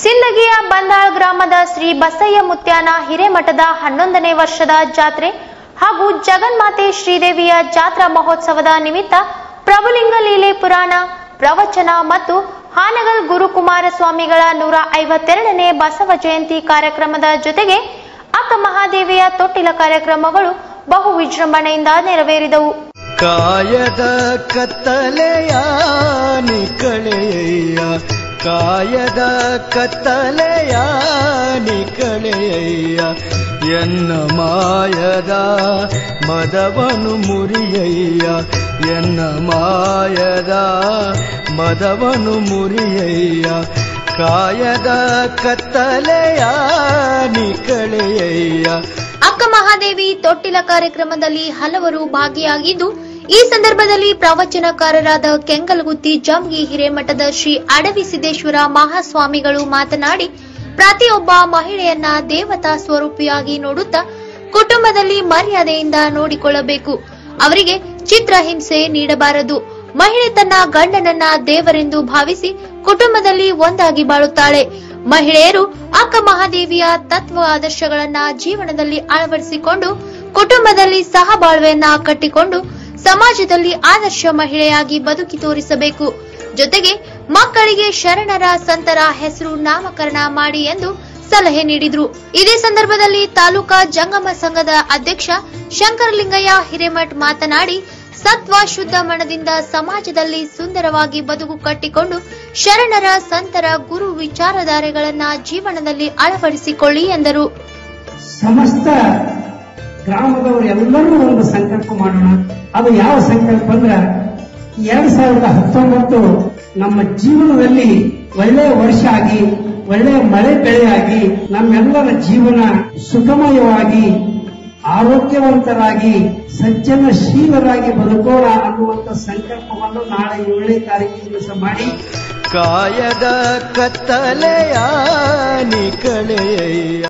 ಸಿಂದಗಿಯ ಬಂದಾಳ್ ಗ್ರಾಮದ ಶ್ರೀ ಬಸಯ್ಯ ಮುತ್ಯಾನ ಹಿರೇಮಠದ ಹನ್ನೊಂದನೇ ವರ್ಷದ ಜಾತ್ರೆ ಹಾಗೂ ಜಗನ್ಮಾತೆ ಶ್ರೀದೇವಿಯ ಜಾತ್ರಾ ಮಹೋತ್ಸವದ ನಿಮಿತ್ತ ಪ್ರಭುಲಿಂಗ ಲೀಲೆ ಪುರಾಣ ಪ್ರವಚನ ಮತ್ತು ಹಾನಗಲ್ ಗುರುಕುಮಾರ ಸ್ವಾಮಿಗಳ ನೂರ ಐವತ್ತೆರಡನೇ ಬಸವ ಜಯಂತಿ ಕಾರ್ಯಕ್ರಮದ ಜೊತೆಗೆ ಅಕ್ಕ ಮಹಾದೇವಿಯ ತೊಟ್ಟಿಲ ಕಾರ್ಯಕ್ರಮಗಳು ಬಹು ವಿಜೃಂಭಣೆಯಿಂದ ನೆರವೇರಿದವು ಕಾಯದ ಕತ್ತಲೆಯ ನಿಕಳೆಯ ಕಾಯದ ಕತ್ತಲೆಯ ನಿಕಳೆಯ ಎನ್ನ ಮಾಯದ ಮದವನು ಮುರಿಯಯ್ಯ ಎನ್ನ ಮಾಯದ ಮದವನು ಮುರಿಯಯ್ಯ ಕಾಯದ ಕತ್ತಲೆಯ ನಿಕಳೆಯ ಅಕ್ಕ ಮಹಾದೇವಿ ತೊಟ್ಟಿಲ ಕಾರ್ಯಕ್ರಮದಲ್ಲಿ ಹಲವರು ಭಾಗಿಯಾಗಿದ್ದು ಈ ಸಂದರ್ಭದಲ್ಲಿ ಪ್ರವಚನಕಾರರಾದ ಕೆಂಗಲಗುತ್ತಿ ಜಂಗಿ ಹಿರೇಮಠದ ಶ್ರೀ ಅಡವಿ ಸಿದ್ದೇಶ್ವರ ಮಹಾಸ್ವಾಮಿಗಳು ಮಾತನಾಡಿ ಪ್ರತಿಯೊಬ್ಬ ಮಹಿಳೆಯನ್ನ ದೇವತಾ ಸ್ವರೂಪಿಯಾಗಿ ನೋಡುತ್ತಾ ಕುಟುಂಬದಲ್ಲಿ ಮರ್ಯಾದೆಯಿಂದ ನೋಡಿಕೊಳ್ಳಬೇಕು ಅವರಿಗೆ ಚಿತ್ರಹಿಂಸೆ ನೀಡಬಾರದು ಮಹಿಳೆ ತನ್ನ ಗಂಡನನ್ನ ದೇವರೆಂದು ಭಾವಿಸಿ ಕುಟುಂಬದಲ್ಲಿ ಒಂದಾಗಿ ಬಾಳುತ್ತಾಳೆ ಮಹಿಳೆಯರು ಅಕ್ಕ ಮಹಾದೇವಿಯ ತತ್ವ ಆದರ್ಶಗಳನ್ನ ಜೀವನದಲ್ಲಿ ಅಳವಡಿಸಿಕೊಂಡು ಕುಟುಂಬದಲ್ಲಿ ಸಹಬಾಳ್ವೆಯನ್ನ ಕಟ್ಟಿಕೊಂಡು ಸಮಾಜದಲ್ಲಿ ಆದರ್ಶ ಮಹಿಳೆಯಾಗಿ ಬದುಕಿ ತೋರಿಸಬೇಕು ಜೊತೆಗೆ ಮಕ್ಕಳಿಗೆ ಶರಣರ ಸಂತರ ಹೆಸರು ನಾಮಕರಣ ಮಾಡಿ ಎಂದು ಸಲಹೆ ನೀಡಿದ್ರು ಇದೇ ಸಂದರ್ಭದಲ್ಲಿ ತಾಲೂಕಾ ಜಂಗಮ ಸಂಘದ ಅಧ್ಯಕ್ಷ ಶಂಕರಲಿಂಗಯ್ಯ ಹಿರೇಮಠ್ ಮಾತನಾಡಿ ಸತ್ವ ಶುದ್ಧ ಮನದಿಂದ ಸಮಾಜದಲ್ಲಿ ಸುಂದರವಾಗಿ ಬದುಕು ಕಟ್ಟಿಕೊಂಡು ಶರಣರ ಸಂತರ ಗುರು ವಿಚಾರಧಾರೆಗಳನ್ನ ಜೀವನದಲ್ಲಿ ಅಳವಡಿಸಿಕೊಳ್ಳಿ ಎಂದರು ಸಮಸ್ತ ಗ್ರಾಮದವರು ಎಲ್ಲರೂ ಒಂದು ಸಂಕಲ್ಪ ಮಾಡೋಣ ಅದು ಯಾವ ಸಂಕಲ್ಪ ಅಂದ್ರೆ ಎರಡ್ ಸಾವಿರದ ಹತ್ತೊಂಬತ್ತು ನಮ್ಮ ಜೀವನದಲ್ಲಿ ಒಳ್ಳೆಯ ವರ್ಷ ಆಗಿ ಒಳ್ಳೆಯ ಮಳೆ ಬೆಳೆಯಾಗಿ ನಮ್ಮೆಲ್ಲರ ಜೀವನ ಸುಖಮಯವಾಗಿ ಆರೋಗ್ಯವಂತರಾಗಿ ಸಜ್ಜನಶೀಲರಾಗಿ ಬದುಕೋಣ ಅನ್ನುವಂತ ಸಂಕಲ್ಪವನ್ನು ನಾಳೆ ಏಳನೇ ತಾರೀಕಿನ ದಿವಸ ಮಾಡಿ ಕಾಯದ ಕತ್ತಲೆಯ ನಿಕಳೆಯ